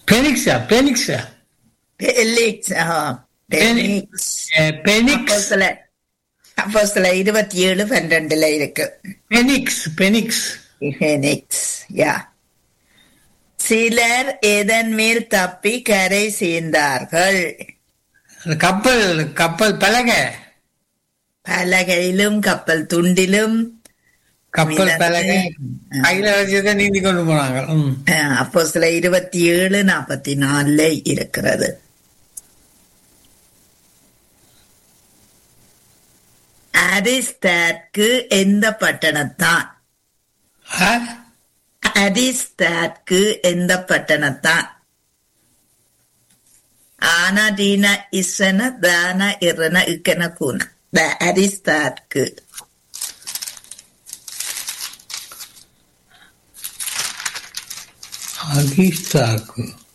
பெனிக்ஸா பெனிக்ஸா பெலிக்ஸ் ஆ, Felix Phoenix அப்போஸ்தல அப்போஸ்தல இருபத்தி ஏழு பன்னிரெண்டுல இருக்கு பெனிக்ஸ் பெனிக்ஸ் ஃபெனிக்ஸ் யா சிலர் எதன் மேல் தப்பி கரை சேர்ந்தார்கள் அந்த கப்பல் கப்பல் பலகை பலகையிலும் கப்பல் துண்டிலும் கப்பல் மிதந்து, பலகை கையில வச்சுதான் நீந்தி கொண்டு போனாங்க ம். அப்போ சில இருபத்தி ஏழு நாற்பத்தி நாலுல இருக்கிறது அரிஸ்தாட்கு எந்த பட்டணத்தான் ஆ? அரிஸ்தாட்கு எந்த பட்டணத்தான் ஆனா டீனா இசன தான இறன இக்கன கூன த அரிஸ்தாட்கு அகிஸ்தாக்கு